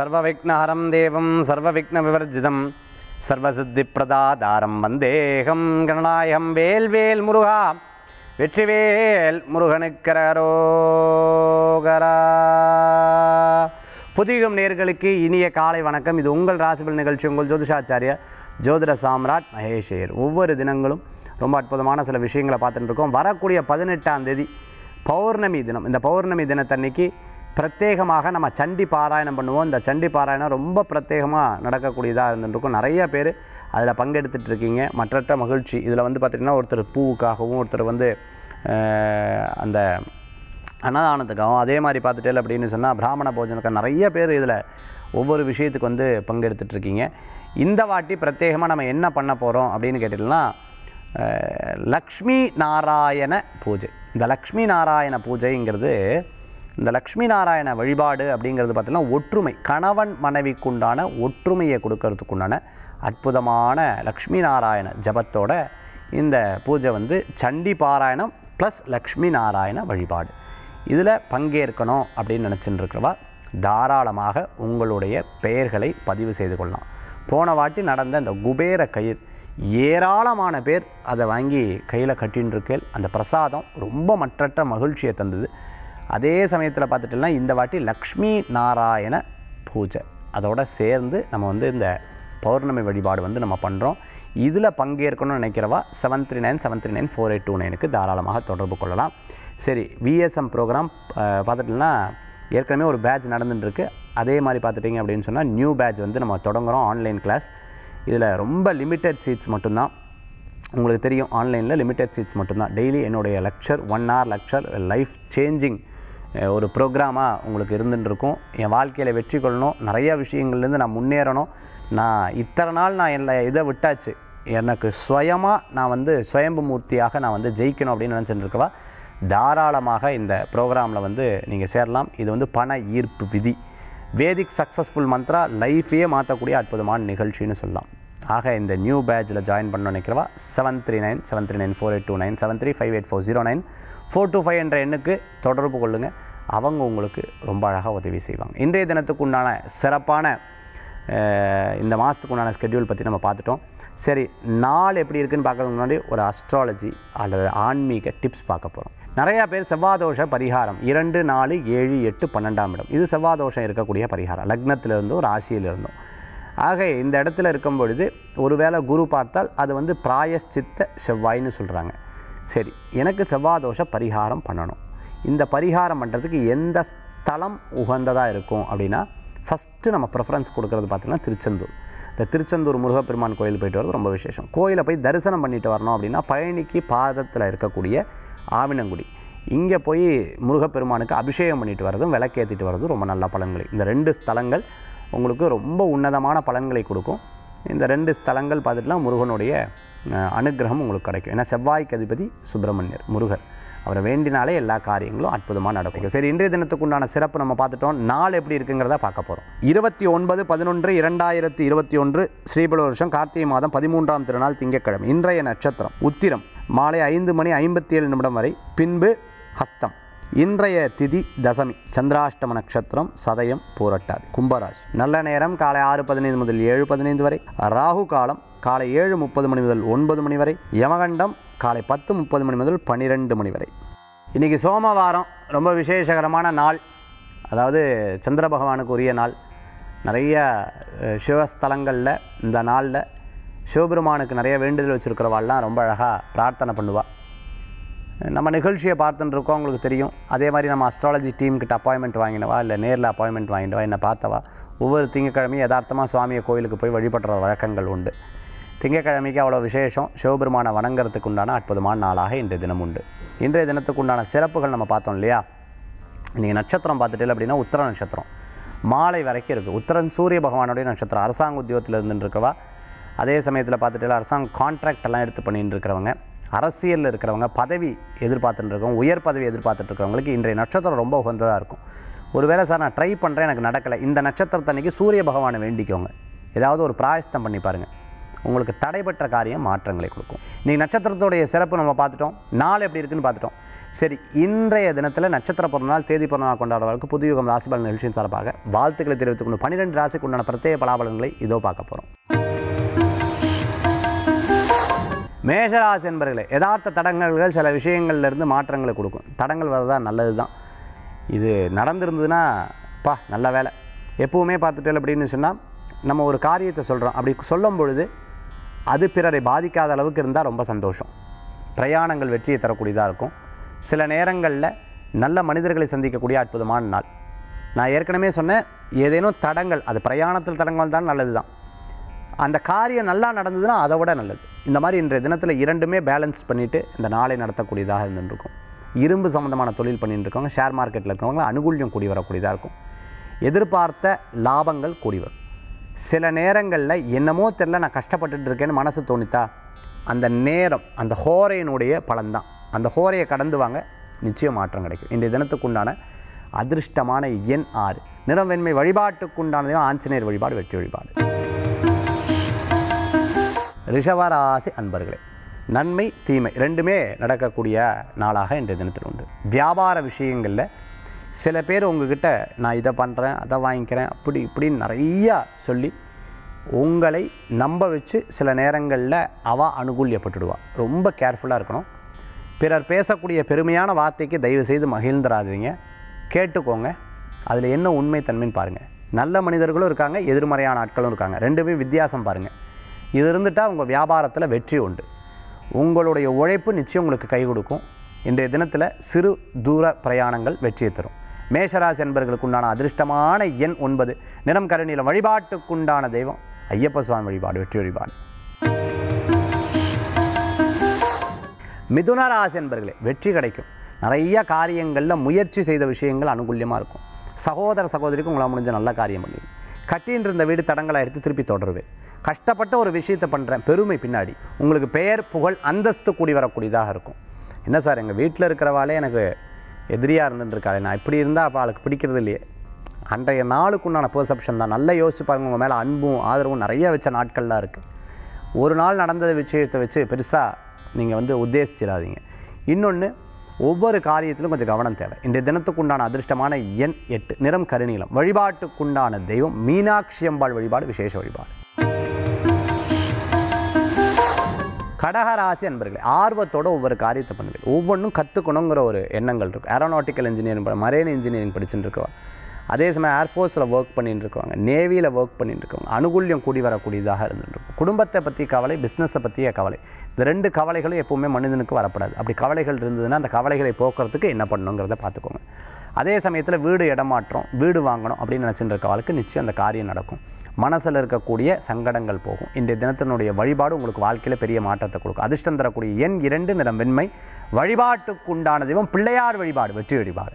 சர்வவிக்னஹரம் தேவம் சர்வவிக்ன விவர்ஜிதம் சர்வசித்திப்பிரதாதாரம் வந்தேகம் கணநாயகம் வேல்வேல் முருகா வெற்றிவேல் முருகனுக்கரோகரா புதிகம் நேர்களுக்கு இனிய காலை வணக்கம் இது உங்கள் ராசிபல் நிகழ்ச்சி உங்கள் ஜோதிஷாச்சாரிய ஜோதிட சாம்ராட் மகேஷேர் ஒவ்வொரு தினங்களும் ரொம்ப அற்புதமான சில விஷயங்களை பார்த்துட்டு இருக்கோம் வரக்கூடிய பதினெட்டாம் தேதி பௌர்ணமி தினம் இந்த பௌர்ணமி தினத்தன்னைக்கு பிரத்யேகமாக நம்ம சண்டி பாராயணம் பண்ணுவோம் இந்த சண்டி பாராயணம் ரொம்ப பிரத்யேகமாக நடக்கக்கூடியதாக இருந்துருக்கும் நிறைய பேர் அதில் பங்கெடுத்துட்டு இருக்கீங்க மற்றற்ற மகிழ்ச்சி இதில் வந்து பார்த்திங்கன்னா ஒருத்தர் பூவுக்காகவும் ஒருத்தர் வந்து அஹ், அந்த அன்னதானத்துக்காகவும் அதே மாதிரி பார்த்துட்டே அப்படின்னு சொன்னால் பிராமண போஜனுக்கு நிறைய பேர் இதில் ஒவ்வொரு விஷயத்துக்கு வந்து பங்கெடுத்துட்டு இருக்கீங்க இந்த வாட்டி பிரத்யேகமாக நம்ம என்ன பண்ண போகிறோம் அப்படின்னு கேட்டிங்கன்னா அஹ், லக்ஷ்மி நாராயண பூஜை இந்த லக்ஷ்மி நாராயண பூஜைங்கிறது இந்த லக்ஷ்மி நாராயண வழிபாடு அப்படிங்கிறது பார்த்திங்கன்னா ஒற்றுமை கணவன் மனைவிக்குண்டான ஒற்றுமையை கொடுக்கறதுக்குண்டான அற்புதமான லக்ஷ்மி நாராயண ஜபத்தோட இந்த பூஜை வந்து சண்டி பாராயணம் ப்ளஸ் லக்ஷ்மி நாராயண வழிபாடு இதில் பங்கேற்கணும் அப்படின்னு நினச்சிட்டு இருக்கிறவா தாராளமாக உங்களுடைய பெயர்களை பதிவு செய்து கொள்ளலாம் போன வாட்டி நடந்த இந்த குபேர கயிறு ஏராளமான பேர் அதை வாங்கி கையில் கட்டின்னு இருக்கேள் அந்த பிரசாதம் ரொம்ப மற்றற்ற மகிழ்ச்சியை தந்தது அதே சமயத்தில் பார்த்துட்டோம்னா இந்த வாட்டி லக்ஷ்மி நாராயண பூஜை அதோட சேர்ந்து நம்ம வந்து இந்த பௌர்ணமி வழிபாடு வந்து நம்ம பண்ணுறோம் இதில் பங்கேற்கணும்னு நினைக்கிறவா seven three nine seven three nine four eight two நைனுக்கு தாராளமாக தொடர்பு கொள்ளலாம் சரி விஎஸ்எம் ப்ரோக்ராம் பார்த்துட்டோம்னா ஏற்கனவே ஒரு பேட்ச் நடந்துட்டுருக்கு அதே மாதிரி பார்த்துட்டிங்க அப்படின்னு சொன்னால் நியூ பேட்ச் வந்து நம்ம தொடங்குகிறோம் ஆன்லைன் கிளாஸ் இதில் ரொம்ப லிமிட்டட் சீட்ஸ் மட்டும்தான் உங்களுக்கு தெரியும் ஆன்லைனில் லிமிட்டட் சீட்ஸ் மட்டும்தான் டெய்லி என்னுடைய lecture one hour lecture life changing ஒரு ப்ரோக்ராமாக உங்களுக்கு இருந்துட்டு இருக்கும் என் வாழ்க்கையில் வெற்றி கொள்ளணும் நிறைய விஷயங்கள்லேருந்து நான் முன்னேறணும் நான் இத்தனை நாள் நான் என்னை இதை விட்டாச்சு எனக்கு சுயமாக நான் வந்து சுயம்பு மூர்த்தியாக நான் வந்து ஜெயிக்கணும் அப்படின்னு நினச்சிட்டு இருக்கவா தாராளமாக இந்த ப்ரோக்ராமில் வந்து நீங்கள் சேரலாம் இது வந்து பண ஈர்ப்பு விதி வேதிக் சக்ஸஸ்ஃபுல் மந்த்ரா லைஃபையே மாற்றக்கூடிய அற்புதமான நிகழ்ச்சின்னு சொல்லலாம் ஆக இந்த நியூ பேட்சில் ஜாயின் பண்ண நினைக்கிறவா seven three nine seven three nine four eight two nine seven three five eight four zero nine four two five என்ற எண்ணுக்கு தொடர்பு கொள்ளுங்கள் அவங்க உங்களுக்கு ரொம்ப அழகாக உதவி செய்வாங்க இன்றைய தினத்துக்கு உண்டான சிறப்பான அஹ், இந்த மாதத்துக்கு உண்டான ஸ்கெட்யூல் பற்றி நம்ம பார்த்துட்டோம் சரி நாள் எப்படி இருக்குன்னு பார்க்கறதுக்கு முன்னாடி ஒரு அஸ்ட்ராலஜி அல்லது ஆன்மீக டிப்ஸ் பார்க்க போகிறோம் நிறையா பேர் செவ்வாதோஷ பரிகாரம் இரண்டு நாலு ஏழு எட்டு பன்னெண்டாம் இடம் இது செவ்வாதோஷம் இருக்கக்கூடிய பரிகாரம் லக்னத்திலிருந்தோ ராசியிலிருந்தோ ஆக இந்த இடத்துல இருக்கும் பொழுது ஒருவேளை குரு பார்த்தால் அது வந்து பிராயஷ்சித்த செவ்வாய்ன்னு சொல்கிறாங்க சரி எனக்கு செவ்வாதோஷ பரிகாரம் பண்ணணும் இந்த பரிகாரம் பண்ணுறதுக்கு எந்த ஸ்தலம் உகந்ததாக இருக்கும் அப்படின்னா ஃபஸ்ட்டு நம்ம ப்ரிஃபரன்ஸ் கொடுக்கறது பார்த்தீங்கன்னா திருச்செந்தூர் இந்த திருச்செந்தூர் முருகப்பெருமான் கோயில் போயிட்டு வரது ரொம்ப விசேஷம் கோயிலை போய் தரிசனம் பண்ணிட்டு வரணும் அப்படின்னா பழனிக்கு பாதத்தில் இருக்கக்கூடிய ஆவினங்குடி இங்கே போய் முருகப்பெருமானுக்கு அபிஷேகம் பண்ணிட்டு வரதும் விளக்கேற்றிட்டு வரதும் ரொம்ப நல்ல பலன்களை இந்த ரெண்டு ஸ்தலங்கள் உங்களுக்கு ரொம்ப உன்னதமான பலன்களை கொடுக்கும் இந்த ரெண்டு ஸ்தலங்கள் பார்த்துட்டுலாம் முருகனுடைய அஹ், அனுக்கிரகம் உங்களுக்கு கிடைக்கும் ஏன்னா செவ்வாய்க்கு அதிபதி சுப்பிரமணியர் முருகர் அவரை வேண்டினாலே எல்லா காரியங்களும் அற்புதமாக நடக்கும் சரி இன்றைய தினத்துக்கு உண்டான சிறப்பு நம்ம பார்த்துட்டோம் நாள் எப்படி இருக்குங்கிறத பார்க்க போகிறோம் இருபத்தி ஒன்பது பதினொன்று இரண்டாயிரத்தி இருபத்தி ஒன்று ஸ்ரீபல வருஷம் கார்த்திகை மாதம் பதிமூன்றாம் திருநாள் திங்கட்கிழமை இன்றைய நட்சத்திரம் உத்திரம் மாலை ஐந்து மணி ஐம்பத்தி ஏழு நிமிடம் வரை பின்பு ஹஸ்தம் இன்றைய திதி தசமி சந்திராஷ்டம நட்சத்திரம் சதயம் பூரட்டாதி கும்பராசி நல்ல நேரம் காலை ஆறு பதினைந்து முதல் ஏழு பதினைந்து வரை ராகு காலம் காலை ஏழு முப்பது மணி முதல் ஒன்பது மணி வரை யமகண்டம் காலை பத்து முப்பது மணி முதல் பன்னிரெண்டு மணி வரை இன்றைக்கி சோமவாரம் ரொம்ப விசேஷகரமான நாள் அதாவது சந்திர பகவானுக்கு உரிய நாள் நிறைய அஹ், சிவஸ்தலங்களில் இந்த நாளில் சிவபெருமானுக்கு நிறைய வேண்டுதல் வச்சுருக்கிறவாள்லாம் ரொம்ப அழகாக பிரார்த்தனை பண்ணுவாள் நம்ம நிகழ்ச்சியை பார்த்துட்டு இருக்கோம் உங்களுக்கு தெரியும் அதே மாதிரி நம்ம அஸ்ட்ராலஜி டீம்கிட்ட அப்பாயின்மெண்ட் வாங்கினவா இல்லை நேரில் அப்பாயின்மெண்ட் வாங்கினவா என்னை பார்த்தவா ஒவ்வொரு திங்கக்கிழமையும் யதார்த்தமாக சுவாமியை கோயிலுக்கு போய் வழிபடுற வழக்கங்கள் உண்டு திங்கக்கிழமைக்கு அவ்வளோ விசேஷம் சிவபெருமானை வணங்குறதுக்கு உண்டான அற்புதமான நாளாக இன்றைய தினம் உண்டு இன்றைய தினத்துக்கு உண்டான சிறப்புகள் நம்ம பார்த்தோம் இல்லையா இன்றைக்கி நட்சத்திரம் பார்த்துட்டு அப்படின்னா உத்தர நட்சத்திரம் மாலை வரைக்கும் இருக்குது உத்தரன் சூரிய பகவானுடைய நட்சத்திரம் அரசாங்க உத்தியோகத்தில் இருந்துட்டு இருக்கவா அதே சமயத்தில் பார்த்துட்டு அரசாங்க கான்ட்ராக்ட் எல்லாம் எடுத்து பண்ணிட்டு இருக்கிறவங்க அரசியலில் இருக்கிறவங்க பதவி எதிர்பார்த்துட்டு இருக்கவங்க உயர் பதவி எதிர்பார்த்துட்டு இருக்கிறவங்களுக்கு இன்றைய நட்சத்திரம் ரொம்ப உகந்ததாக இருக்கும் ஒருவேளை சார் நான் ட்ரை பண்ணுறேன் எனக்கு நடக்கலை இந்த நட்சத்திரத்தன்னைக்கு சூரிய பகவானை வேண்டிக்கோங்க ஏதாவது ஒரு பிராயஸ்தம் பண்ணி பாருங்கள் உங்களுக்கு தடைபெற்ற காரியம் மாற்றங்களை கொடுக்கும் நீ நட்சத்திரத்துடைய சிறப்பு நம்ம பார்த்துட்டோம் நாள் எப்படி இருக்குன்னு பார்த்துட்டோம் சரி இன்றைய தினத்தில் நட்சத்திர பிறந்தநாள் தேதி பிறந்தநாள் கொண்டாடுறவர்களுக்கு புதுயுகம் ராசிபலன் நிகழ்ச்சியின் சார்பாக வாழ்த்துக்களை தெரிவித்துக் கொண்டு பன்னிரெண்டு ராசிக்கு உண்டான பிரத்யேக பலாபலன்களை இதோ பார்க்க போகிறோம் மேஷராசி என்பர்களே யதார்த்த தடங்கல்கள் சில விஷயங்கள்ல இருந்து மாற்றங்களை கொடுக்கும் தடங்கள் வரதா நல்லது தான் இது நடந்திருந்ததுன்னா பா நல்ல வேலை எப்பவுமே பார்த்துட்டு அப்படின்னு சொன்னால் நம்ம ஒரு காரியத்தை சொல்கிறோம் அப்படி சொல்லும் பொழுது அது பிறரை பாதிக்காத அளவுக்கு இருந்தால் ரொம்ப சந்தோஷம் பிரயாணங்கள் வெற்றியை தரக்கூடியதாக இருக்கும் சில நேரங்களில் நல்ல மனிதர்களை சந்திக்கக்கூடிய அற்புதமான நாள் நான் ஏற்கனவே சொன்னேன் ஏதேனும் தடங்கள் அது பிரயாணத்தில் தடங்கள் தான் நல்லது தான் அந்த காரியம் நல்லா நடந்ததுன்னா அதை விட நல்லது இந்த மாதிரி இன்றைய தினத்தில் இரண்டுமே பேலன்ஸ் பண்ணிவிட்டு இந்த நாளை நடத்தக்கூடியதாக இருந்துருக்கும் இரும்பு சம்மந்தமான தொழில் பண்ணிட்டு இருக்கவங்க ஷேர் மார்க்கெட்டில் இருக்கிறவங்க அனுகூல்யம் கூடி வரக்கூடியதாக இருக்கும் எதிர்பார்த்த லாபங்கள் கூடி வரும் சில நேரங்களில் என்னமோ தெரில நான் கஷ்டப்பட்டுட்டு இருக்கேன்னு மனசு தோணித்தா அந்த நேரம் அந்த ஹோரையினுடைய பலன்தான் அந்த ஹோரையை கடந்து வாங்க நிச்சயம் மாற்றம் கிடைக்கும் இன்றைய தினத்துக்குண்டான அதிர்ஷ்டமான எண் ஆறு நிறம் வெண்மை வழிபாட்டுக்குண்டானது ஆஞ்சநேயர் வழிபாடு வெற்றி வழிபாடு ரிஷவராசி அன்பர்களே நன்மை தீமை ரெண்டுமே நடக்கக்கூடிய நாளாக இன்றைய தினத்தில் உண்டு வியாபார விஷயங்களில் சில பேர் உங்ககிட்ட நான் இதை பண்ணுறேன் அதை வாங்கிக்கிறேன் அப்படி இப்படின்னு நிறையா சொல்லி உங்களை நம்ப வச்சு சில நேரங்களில் அவ அனுகூல்யப்பட்டுடுவா ரொம்ப கேர்ஃபுல்லாக இருக்கணும் பிறர் பேசக்கூடிய பெருமையான வார்த்தைக்கு தயவு செய்து மகிழ்ந்துடாதீங்க கேட்டுக்கோங்க அதில் என்ன உண்மை தன்மைன்னு பாருங்கள் நல்ல மனிதர்களும் இருக்காங்க எதிர்மறையான ஆட்களும் இருக்காங்க ரெண்டுமே வித்தியாசம் பாருங்கள் இது இருந்துட்டால் உங்கள் வியாபாரத்தில் வெற்றி உண்டு உங்களுடைய உழைப்பு நிச்சயம் உங்களுக்கு கை கொடுக்கும் இன்றைய தினத்தில் சிறு தூர பிரயாணங்கள் வெற்றியை தரும் மேஷராசி என்பர்களுக்கு உண்டான அதிர்ஷ்டமான எண் ஒன்பது நிறம் கருணியில் வழிபாட்டுக்குண்டான தெய்வம் ஐயப்ப சுவாமி வழிபாடு வெற்றி வழிபாடு மிதுன ராசி என்பர்களே வெற்றி கிடைக்கும் நிறைய காரியங்களில் முயற்சி செய்த விஷயங்கள் அனுகூல்யமாக இருக்கும் சகோதர சகோதரிக்கு உங்களால் முடிஞ்ச நல்ல காரியம் பண்ணுவீங்க கட்டின்னு இருந்த வீடு தடங்களை எடுத்து திருப்பி தொடருவேன் கஷ்டப்பட்ட ஒரு விஷயத்தை பண்ணுறேன் பெருமை பின்னாடி உங்களுக்கு பெயர் புகழ் அந்தஸ்து கூடி வரக்கூடியதாக இருக்கும் என்ன சார் எங்கள் வீட்டில் இருக்கிறவாளே எனக்கு எதிரியாக இருந்துட்டுருக்காளே நான் இப்படி இருந்தால் அப்போ அவளுக்கு பிடிக்கிறது இல்லையே அன்றைய நாளுக்குண்டான பெர்செப்ஷன் தான் நல்லா யோசிச்சு பாருங்க உங்கள் மேலே அன்பும் ஆதரவும் நிறைய வச்ச நாட்கள்லாம் இருக்குது ஒரு நாள் நடந்த விஷயத்தை வச்சு பெருசாக நீங்கள் வந்து உத்தேசிச்சிடாதீங்க இன்னொன்று ஒவ்வொரு காரியத்திலும் கொஞ்சம் கவனம் தேவை இன்றைய தினத்துக்குண்டான அதிர்ஷ்டமான எண் எட்டு நிறம் கருநீலம் வழிபாட்டுக்குண்டான தெய்வம் மீனாட்சி அம்பாள் வழிபாடு விசேஷ வழிபாடு கடகராசி அன்பர்களே ஆர்வத்தோட ஒவ்வொரு காரியத்தை பண்ணுவேன் ஒவ்வொன்றும் கற்றுக்கணுங்கிற ஒரு எண்ணங்கள் இருக்கும் ஏரோநாட்டிக்கல் இன்ஜினியரிங் மரேன் இன்ஜினியரிங் படிச்சுட்டு இருக்கவா அதே சமயம் ஏர்ஃபோர்ஸில் ஒர்க் பண்ணிட்டு இருக்கவங்க நேவியில் ஒர்க் பண்ணிட்டு இருக்கவங்க அனுகூல்யம் கூடி வரக்கூடியதாக இருந்துட்டு இருக்கும் குடும்பத்தை பற்றி கவலை பிஸ்னஸை பற்றிய கவலை இந்த ரெண்டு கவலைகளும் எப்பவுமே மனிதனுக்கு வரப்படாது அப்படி கவலைகள் இருந்ததுன்னா அந்த கவலைகளை போக்குறதுக்கு என்ன பண்ணணுங்கிறத பார்த்துக்கோங்க அதே சமயத்தில் வீடு இடமாற்றம் வீடு வாங்கணும் அப்படின்னு நினச்சிட்டு இருக்கவளுக்கு நிச்சயம் அந்த காரியம் நடக்கும் மனசில் இருக்கக்கூடிய சங்கடங்கள் போகும் இன்றைய தினத்தினுடைய வழிபாடு உங்களுக்கு வாழ்க்கையில் பெரிய மாற்றத்தை கொடுக்கும் அதிர்ஷ்டம் தரக்கூடிய எண் இரண்டு நிறம் வெண்மை வழிபாட்டுக்குண்டான தெய்வம் பிள்ளையார் வழிபாடு வெற்றி வழிபாடு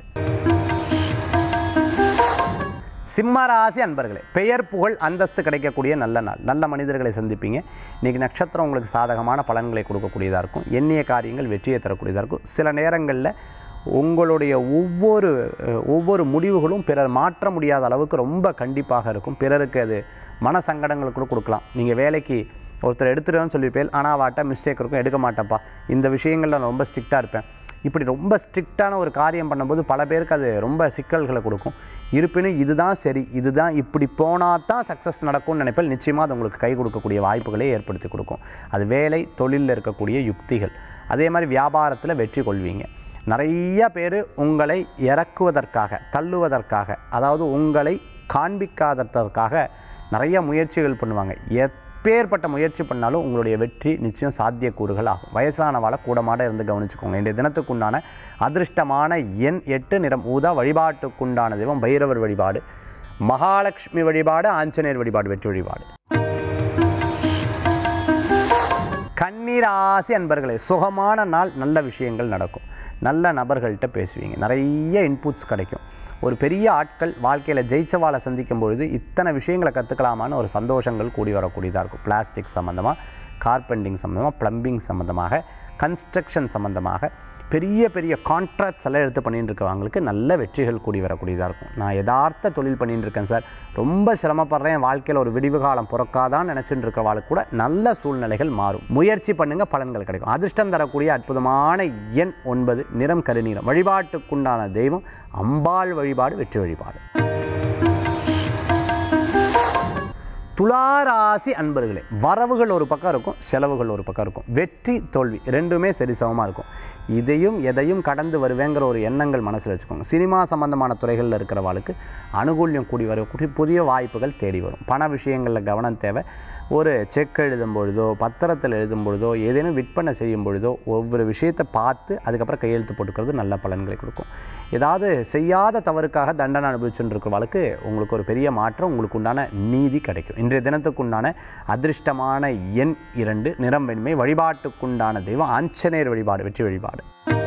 சிம்மராசி அன்பர்களே பெயர் புகழ் அந்தஸ்து கிடைக்கக்கூடிய நல்ல நாள் நல்ல மனிதர்களை சந்திப்பீங்க இன்றைக்கி நட்சத்திரம் உங்களுக்கு சாதகமான பலன்களை கொடுக்கக்கூடியதாக இருக்கும் எண்ணிய காரியங்கள் வெற்றியை தரக்கூடியதாக இருக்கும் சில நேரங்களில் உங்களுடைய ஒவ்வொரு அஹ், ஒவ்வொரு முடிவுகளும் பிறர் மாற்ற முடியாத அளவுக்கு ரொம்ப கண்டிப்பாக இருக்கும் பிறருக்கு அது மன சங்கடங்கள் கூட கொடுக்கலாம் நீங்கள் வேலைக்கு ஒருத்தர் எடுத்துருவேன்னு சொல்லியிருப்பேன் ஆனால் வாட்ட மிஸ்டேக் இருக்கும் எடுக்க மாட்டேன்ப்பா இந்த விஷயங்களில் நான் ரொம்ப ஸ்ட்ரிக்டாக இருப்பேன் இப்படி ரொம்ப ஸ்ட்ரிக்டான ஒரு காரியம் பண்ணும்போது பல பேருக்கு அது ரொம்ப சிக்கல்களை கொடுக்கும் இருப்பினும் இதுதான் சரி இதுதான் இப்படி போனால் தான் சக்ஸஸ் நடக்கும்னு நினைப்பேன் நிச்சயமாக அது உங்களுக்கு கை கொடுக்கக்கூடிய வாய்ப்புகளை ஏற்படுத்தி கொடுக்கும் அது வேலை தொழிலில் இருக்கக்கூடிய யுக்திகள் அதே மாதிரி வியாபாரத்தில் வெற்றி கொள்வீங்க நிறைய பேர் உங்களை இறக்குவதற்காக தள்ளுவதற்காக அதாவது உங்களை காண்பிக்காததற்காக நிறைய முயற்சிகள் பண்ணுவாங்க எப்பேற்பட்ட முயற்சி பண்ணாலும் உங்களுடைய வெற்றி நிச்சயம் சாத்தியக்கூறுகள் ஆகும் வயசானவாளை கூடமாட இருந்து கவனிச்சுக்கோங்க இன்றைய தினத்துக்குண்டான அதிர்ஷ்டமான எண் எட்டு நிறம் ஊதா வழிபாட்டுக்குண்டான தெய்வம் பைரவர் வழிபாடு மகாலட்சுமி வழிபாடு ஆஞ்சநேயர் வழிபாடு வெற்றி வழிபாடு கண்ணீராசி அன்பர்களே சுகமான நாள் நல்ல விஷயங்கள் நடக்கும் நல்ல நபர்கள்ட்ட பேசுவீங்க நிறைய இன்புட்ஸ் கிடைக்கும் ஒரு பெரிய ஆட்கள் வாழ்க்கையில் ஜெயிச்சவாளை சந்திக்கும் பொழுது இத்தனை விஷயங்களை கற்றுக்கலாமான்னு ஒரு சந்தோஷங்கள் கூடி வரக்கூடியதாக இருக்கும் பிளாஸ்டிக் சம்மந்தமாக கார்பெண்டிங் சம்மந்தமாக ப்ளம்பிங் சம்மந்தமாக கன்ஸ்ட்ரக்ஷன் சம்மந்தமாக பெரிய பெரிய கான்ட்ராக்ட்ஸ் எல்லாம் எடுத்து பண்ணிட்டு இருக்கவங்களுக்கு நல்ல வெற்றிகள் கூடி வரக்கூடியதாக இருக்கும் நான் யதார்த்த தொழில் பண்ணிட்டு இருக்கேன் சார் ரொம்ப சிரமப்படுறேன் என் வாழ்க்கையில் ஒரு விடிவு காலம் பிறக்காதான் நினச்சிட்டு இருக்கிறவாளுக்கு கூட நல்ல சூழ்நிலைகள் மாறும் முயற்சி பண்ணுங்க பலன்கள் கிடைக்கும் அதிர்ஷ்டம் தரக்கூடிய அற்புதமான எண் ஒன்பது நிறம் கருநீரம் வழிபாட்டுக்குண்டான தெய்வம் அம்பாள் வழிபாடு வெற்றி வழிபாடு துளாராசி அன்பர்களே வரவுகள் ஒரு பக்கம் இருக்கும் செலவுகள் ஒரு பக்கம் இருக்கும் வெற்றி தோல்வி ரெண்டுமே சரிசமமாக இருக்கும் இதையும் எதையும் கடந்து வருவேங்கிற ஒரு எண்ணங்கள் மனசில் வச்சுக்கோங்க சினிமா சம்பந்தமான துறைகளில் இருக்கிறவாளுக்கு அனுகூல்யம் கூடி வரக்கூடிய புதிய வாய்ப்புகள் தேடி வரும் பண விஷயங்களில் கவனம் தேவை ஒரு செக் எழுதும் பொழுதோ பத்திரத்தில் எழுதும் பொழுதோ ஏதேனும் விற்பனை செய்யும் பொழுதோ ஒவ்வொரு விஷயத்தை பார்த்து அதுக்கப்புறம் கையெழுத்து போட்டுக்கிறது நல்ல பலன்களை கொடுக்கும் ஏதாவது செய்யாத தவறுக்காக தண்டனை அனுபவிச்சுட்டு இருக்கிறவளுக்கு உங்களுக்கு ஒரு பெரிய மாற்றம் உங்களுக்கு உண்டான நீதி கிடைக்கும் இன்றைய தினத்துக்கு உண்டான அதிர்ஷ்டமான எண் இரண்டு நிறம் வெண்மை வழிபாட்டுக்குண்டான தெய்வம் ஆஞ்சநேயர் வழிபாடு வெற்றி வழிபாடு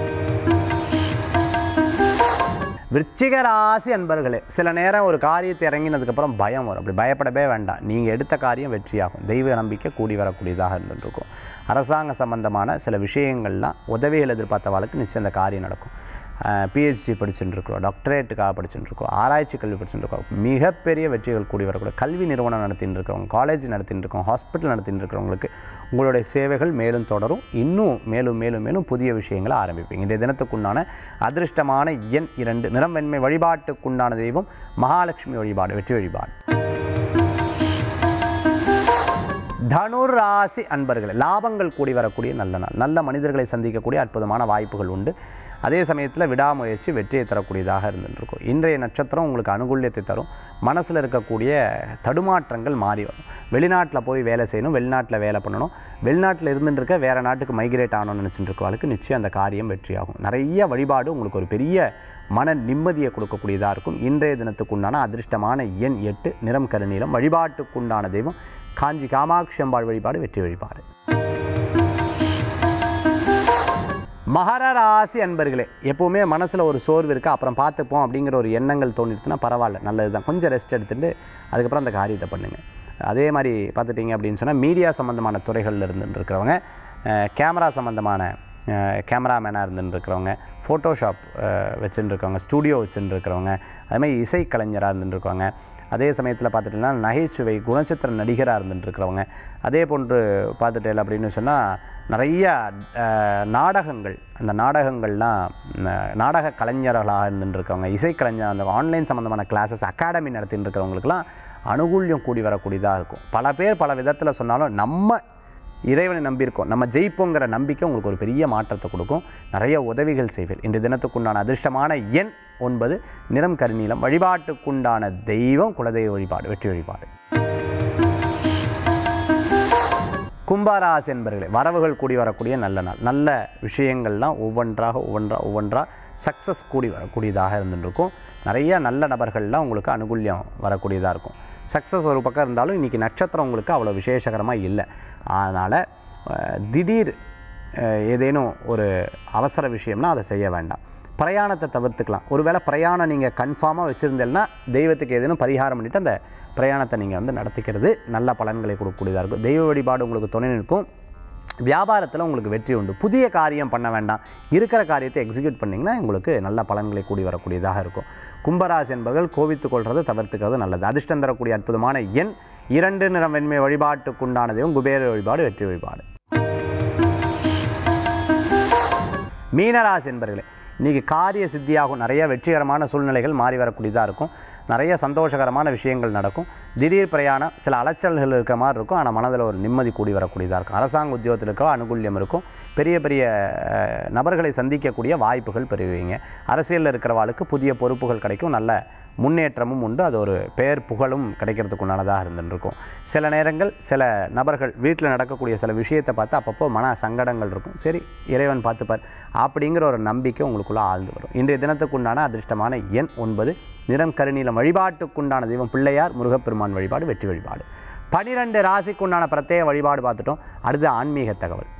விருச்சிக ராசி அன்பர்களே சில நேரம் ஒரு காரியத்தை இறங்கினதுக்கப்புறம் பயம் வரும் அப்படி பயப்படவே வேண்டாம் நீங்கள் எடுத்த காரியம் வெற்றியாகும் தெய்வ நம்பிக்கை கூடி வரக்கூடியதாக இருந்துருக்கும் அரசாங்க சம்பந்தமான சில விஷயங்கள்லாம் உதவிகள் எதிர்பார்த்தவாளுக்கு நிச்சயம் அந்த காரியம் நடக்கும் பிஹெச்டி படிச்சுட்டு இருக்கிறோம் டாக்டரேட்டுக்காக படிச்சுட்டு இருக்கோம் ஆராய்ச்சி கல்வி படிச்சுட்டு இருக்கோம் மிகப்பெரிய வெற்றிகள் கூடி வரக்கூடிய கல்வி நிறுவனம் நடத்திட்டு இருக்கிறவங்க காலேஜ் நடத்திட்டு இருக்கோம் ஹாஸ்பிட்டல் நடத்திட்டு இருக்கிறவங்களுக்கு உங்களுடைய சேவைகள் மேலும் தொடரும் இன்னும் மேலும் மேலும் மேலும் புதிய விஷயங்களை ஆரம்பிப்பீங்க இன்றைய தினத்துக்குண்டான அதிர்ஷ்டமான எண் இரண்டு நிறம் வெண்மை வழிபாட்டுக்குண்டான தெய்வம் மகாலட்சுமி வழிபாடு வெற்றி வழிபாடு தனுர் ராசி அன்பர்களே லாபங்கள் கூடி வரக்கூடிய நல்ல நாள் நல்ல மனிதர்களை சந்திக்கக்கூடிய அற்புதமான வாய்ப்புகள் உண்டு அதே சமயத்தில் விடாமுயற்சி வெற்றியை தரக்கூடியதாக இருந்துருக்கும் இன்றைய நட்சத்திரம் உங்களுக்கு அனுகூல்யத்தை தரும் மனசில் இருக்கக்கூடிய தடுமாற்றங்கள் மாறி வரும் வெளிநாட்டில் போய் வேலை செய்யணும் வெளிநாட்டில் வேலை பண்ணணும் வெளிநாட்டில் இருந்துட்டு இருக்க வேறு நாட்டுக்கு மைக்ரேட் ஆகணும்னு நினச்சிட்டு இருக்கவளுக்கு நிச்சயம் அந்த காரியம் வெற்றியாகும் நிறைய வழிபாடு உங்களுக்கு ஒரு பெரிய மன நிம்மதியை கொடுக்கக்கூடியதாக இருக்கும் இன்றைய தினத்துக்குண்டான அதிர்ஷ்டமான எண் எட்டு நிறம் கருநீலம் வழிபாட்டுக்குண்டான தெய்வம் காஞ்சி காமாட்சி அம்பாள் வழிபாடு வெற்றி வழிபாடு மகர ராசி அன்பர்களே எப்போவுமே மனசில் ஒரு சோர்வு இருக்குது அப்புறம் பார்த்துப்போம் அப்படிங்கிற ஒரு எண்ணங்கள் தோணிடுச்சுன்னா பரவாயில்ல நல்லது தான் கொஞ்சம் ரெஸ்ட் எடுத்துட்டு அதுக்கப்புறம் அந்த காரியத்தை பண்ணுங்கள் அதே மாதிரி பார்த்துட்டிங்க அப்படின்னு சொன்னால் மீடியா சம்மந்தமான துறைகளில் இருந்துட்டு இருக்கிறவங்க கேமரா சம்மந்தமான கேமராமேனாக இருந்துட்டு இருக்கிறவங்க ஃபோட்டோஷாப் வச்சுட்டு இருக்கவங்க ஸ்டூடியோ வச்சுட்டு இருக்கிறவங்க அதே மாதிரி இசை கலைஞராக இருந்துட்டு இருக்கவங்க அதே சமயத்தில் பார்த்துட்டிங்கன்னா நகைச்சுவை குணச்சித்திர நடிகராக இருந்துட்டு இருக்கிறவங்க அதே போன்று பார்த்துட்டேன் அப்படின்னு சொன்னால் நிறைய அஹ், நாடகங்கள் அந்த நாடகங்கள்லாம் ந- நாடக கலைஞர்களாக இருந்துட்டு இருக்கவங்க இசைக்கலைஞர் அந்த ஆன்லைன் சம்மந்தமான கிளாஸஸ் அகாடமி நடத்திட்டு இருக்கிறவங்களுக்குலாம் அனுகூல்யம் கூடி வரக்கூடியதாக இருக்கும் பல பேர் பல விதத்தில் சொன்னாலும் நம்ம இறைவனை நம்பியிருக்கோம் நம்ம ஜெயிப்போங்கிற நம்பிக்கை உங்களுக்கு ஒரு பெரிய மாற்றத்தை கொடுக்கும் நிறைய உதவிகள் செய்வீர் இன்று தினத்துக்குண்டான அதிர்ஷ்டமான எண் ஒன்பது நிறம் கருநீலம் வழிபாட்டுக்குண்டான தெய்வம் குலதெய்வ வழிபாடு வெற்றி வழிபாடு கும்பராசி என்பர்களே வரவுகள் கூடி வரக்கூடிய நல்ல நாள் நல்ல விஷயங்கள்லாம் ஒவ்வொன்றாக ஒவ்வொன்றா ஒவ்வொன்றா சக்ஸஸ் கூடி வரக்கூடியதாக இருந்துருக்கும் நிறைய நல்ல நபர்கள்லாம் உங்களுக்கு அனுகூல்யம் வரக்கூடியதாக இருக்கும் சக்ஸஸ் ஒரு பக்கம் இருந்தாலும் இன்றைக்கி நட்சத்திரம் உங்களுக்கு அவ்வளோ விசேஷகரமாக இல்லை அதனால் திடீர் அஹ், ஏதேனும் ஒரு அவசர விஷயம்னா அதை செய்ய வேண்டாம் பிரயாணத்தை தவிர்த்துக்கலாம் ஒருவேளை பிரயாணம் நீங்கள் கன்ஃபார்மாக வச்சுருந்தேன்னா தெய்வத்துக்கு ஏதேனும் பரிகாரம் பண்ணிவிட்டு அந்த பிரயாணத்தை நீங்கள் வந்து நடத்திக்கிறது நல்ல பலன்களை கொடுக்கக்கூடியதாக இருக்கும் தெய்வ வழிபாடு உங்களுக்கு துணை நிற்கும் வியாபாரத்தில் உங்களுக்கு வெற்றி உண்டு புதிய காரியம் பண்ண வேண்டாம் இருக்கிற காரியத்தை எக்ஸிக்யூட் பண்ணிங்கன்னா உங்களுக்கு நல்ல பலன்களை கூடி வரக்கூடியதாக இருக்கும் கும்பராசி என்பவர்கள் கோவித்துக் கொள்றதை தவிர்த்துக்கிறது நல்லது அதிர்ஷ்டம் தரக்கூடிய அற்புதமான எண் இரண்டு நிறம் வெண்மை வழிபாட்டுக்குண்டான தெய்வம் குபேர வழிபாடு வெற்றி வழிபாடு மீனராசி என்பர்களே இன்றைக்கி காரிய சித்தியாகும் நிறைய வெற்றிகரமான சூழ்நிலைகள் மாறி வரக்கூடியதாக இருக்கும் நிறைய சந்தோஷகரமான விஷயங்கள் நடக்கும் திடீர் பிரயாணம் சில அலைச்சல்கள் இருக்கிற மாதிரி இருக்கும் ஆனால் மனதில் ஒரு நிம்மதி கூடி வரக்கூடியதாக இருக்கும் அரசாங்க உத்தியோகத்தில் இருக்க அனுகூல்யம் இருக்கும் பெரிய பெரிய அஹ், நபர்களை சந்திக்கக்கூடிய வாய்ப்புகள் பெறுவீங்க அரசியலில் இருக்கிறவாளுக்கு புதிய பொறுப்புகள் கிடைக்கும் நல்ல முன்னேற்றமும் உண்டு அது ஒரு பெயர் புகழும் கிடைக்கிறதுக்கு உண்டானதாக இருந்துருக்கும் சில நேரங்கள் சில நபர்கள் வீட்டில் நடக்கக்கூடிய சில விஷயத்தை பார்த்து அப்பப்போ மன சங்கடங்கள் இருக்கும் சரி இறைவன் பார்த்துப்பார் அப்படிங்கிற ஒரு நம்பிக்கை உங்களுக்குள்ளே ஆழ்ந்து வரும் இன்றைய தினத்துக்குண்டான அதிர்ஷ்டமான எண் ஒன்பது நிறம் கருநீலம் வழிபாட்டுக்குண்டான தெய்வம் பிள்ளையார் முருகப்பெருமான் வழிபாடு வெற்றி வழிபாடு பனிரெண்டு ராசிக்குண்டான பிரத்யேக வழிபாடு பார்த்துட்டோம் அடுத்து ஆன்மீக தகவல்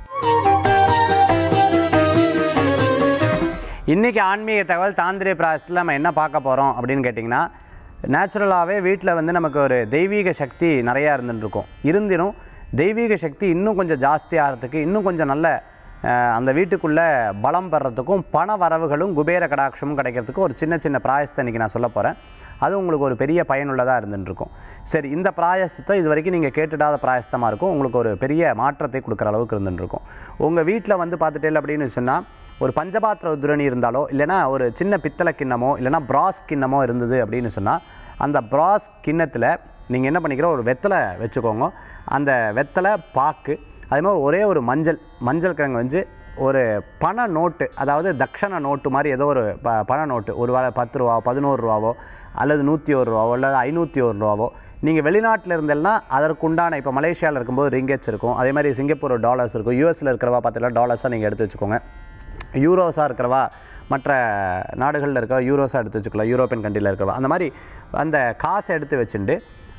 இன்றைக்கி ஆன்மீக தகவல் தாந்திரிய பிராயசத்தில் நம்ம என்ன பார்க்க போகிறோம் அப்படின்னு கேட்டிங்கன்னா நேச்சுரலாகவே வீட்டில் வந்து நமக்கு ஒரு தெய்வீக சக்தி நிறையா இருந்துட்டு இருக்கும் இருந்தினும் தெய்வீக சக்தி இன்னும் கொஞ்சம் ஜாஸ்தி ஆகிறதுக்கு இன்னும் கொஞ்சம் நல்ல அஹ், அந்த வீட்டுக்குள்ளே பலம் பெறத்துக்கும் பண வரவுகளும் குபேர கடாட்சமும் கிடைக்கிறதுக்கும் ஒரு சின்ன சின்ன பிராயசத்தை இன்றைக்கி நான் சொல்ல போகிறேன் அது உங்களுக்கு ஒரு பெரிய பயனுள்ளதாக இருந்துட்டு இருக்கும் சரி இந்த பிராயசத்தை இது வரைக்கும் நீங்கள் கேட்டுடாத பிராயசத்தமாக இருக்கும் உங்களுக்கு ஒரு பெரிய மாற்றத்தை கொடுக்குற அளவுக்கு இருந்துட்டு இருக்கும் உங்கள் வீட்டில் வந்து பார்த்துட்டே அப்படின்னு சொன்னால் ஒரு பஞ்சபாத்திர உதிரணி இருந்தாலோ இல்லைனா ஒரு சின்ன பித்தளை கிண்ணமோ இல்லைனா பிராஸ் கிண்ணமோ இருந்தது அப்படின்னு சொன்னால் அந்த பிராஸ் கிண்ணத்தில் நீங்கள் என்ன பண்ணிக்கிறோம் ஒரு வெத்தலை வச்சுக்கோங்க அந்த வெத்தலை பாக்கு அதே மாதிரி ஒரே ஒரு மஞ்சள் மஞ்சள் கிழங்கு வந்து ஒரு பண நோட்டு அதாவது தட்சண நோட்டு மாதிரி ஏதோ ஒரு ப பண நோட்டு ஒரு வேளை பத்து ரூபா பதினோரு ரூபாவோ அல்லது நூற்றி ஒரு ரூபாவோ அல்லது ஐநூற்றி ஒரு ரூபாவோ நீங்கள் வெளிநாட்டில் இருந்தேன்னா அதற்குண்டான இப்போ மலேசியாவில் இருக்கும்போது ரிங்கெட்ஸ் இருக்கும் அதே மாதிரி சிங்கப்பூர் டாலர்ஸ் இருக்கும் யூஎஸில் இருக்கிறவா பார்த்தீங்கன்னா டாலர்ஸாக நீங்கள் எடுத்து வச்சுக்கோங்க யூரோஸாக இருக்கிறவா மற்ற நாடுகளில் இருக்க யூரோஸாக எடுத்து வச்சுக்கலாம் யூரோப்பியன் கண்ட்ரியில் இருக்கிறவா அந்த மாதிரி அந்த காசை எடுத்து வச்சுட்டு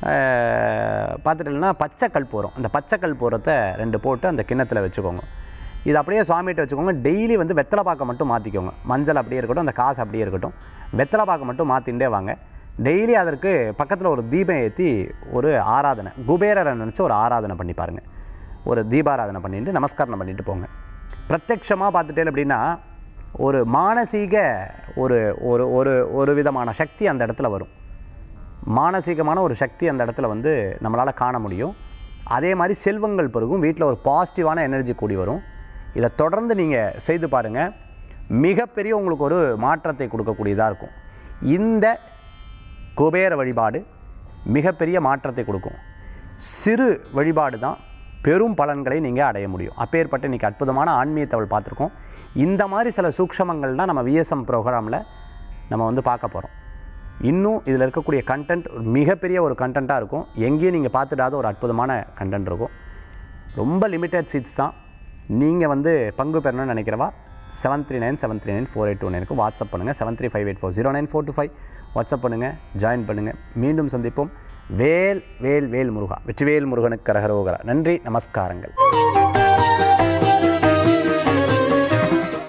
பார்த்துட்டீங்கன்னா பச்சை கற்பூரம் அந்த பச்சை கற்பூரத்தை ரெண்டு போட்டு அந்த கிண்ணத்தில் வச்சுக்கோங்க இது அப்படியே சுவாமிகிட்ட வச்சுக்கோங்க டெய்லி வந்து வெத்தலை பாக்கை மட்டும் மாற்றிக்கோங்க மஞ்சள் அப்படியே இருக்கட்டும் அந்த காசு அப்படியே இருக்கட்டும் வெத்தலை பாக்கை மட்டும் மாற்றிகிட்டே வாங்க டெய்லி அதற்கு பக்கத்தில் ஒரு தீபம் ஏற்றி ஒரு ஆராதனை குபேரரை நினச்சி ஒரு ஆராதனை பண்ணி பாருங்கள் ஒரு தீபாராதனை பண்ணிட்டு நமஸ்காரம் பண்ணிட்டு போங்க பிரத்யக்ஷமாக பார்த்துட்டே அப்படின்னா ஒரு மானசீக ஒரு ஒரு ஒரு ஒரு விதமான சக்தி அந்த இடத்துல வரும் மானசீகமான ஒரு சக்தி அந்த இடத்துல வந்து நம்மளால் காண முடியும் அதே மாதிரி செல்வங்கள் பெருகும் வீட்டில் ஒரு பாசிட்டிவான எனர்ஜி கூடி வரும் இதை தொடர்ந்து நீங்கள் செய்து பாருங்கள் மிகப்பெரிய உங்களுக்கு ஒரு மாற்றத்தை கொடுக்கக்கூடியதாக இருக்கும் இந்த குபேர வழிபாடு மிகப்பெரிய மாற்றத்தை கொடுக்கும் சிறு வழிபாடு தான் பெரும் பலன்களை நீங்கள் அடைய முடியும் அப்பேற்பட்ட இன்றைக்கி அற்புதமான ஆன்மீக தகவல் பார்த்துருக்கோம் இந்த மாதிரி சில சூக்ஷமங்கள் தான் நம்ம விஎஸ்எம் ப்ரோக்ராமில் நம்ம வந்து பார்க்க போகிறோம் இன்னும் இதில் இருக்கக்கூடிய கண்டென்ட் மிகப்பெரிய ஒரு கண்டென்ட்டாக இருக்கும் எங்கேயும் நீங்கள் பார்த்துடாத ஒரு அற்புதமான கண்டென்ட் இருக்கும் ரொம்ப லிமிட்டட் சீட்ஸ் தான் நீங்கள் வந்து பங்கு பெறணும்னு நினைக்கிறவா seven three nine seven three nine four eight two நைனுக்கு வாட்ஸ்அப் பண்ணுங்கள் seven three five eight four zero nine four two five WhatsApp பண்ணுங்கள் ஜாயின் பண்ணுங்கள் மீண்டும் சந்திப்போம் வேல் வேல் வேல் முருகா வெற்றிவேல் முருகனுக்கு கரகரோகரா நன்றி நமஸ்காரங்கள்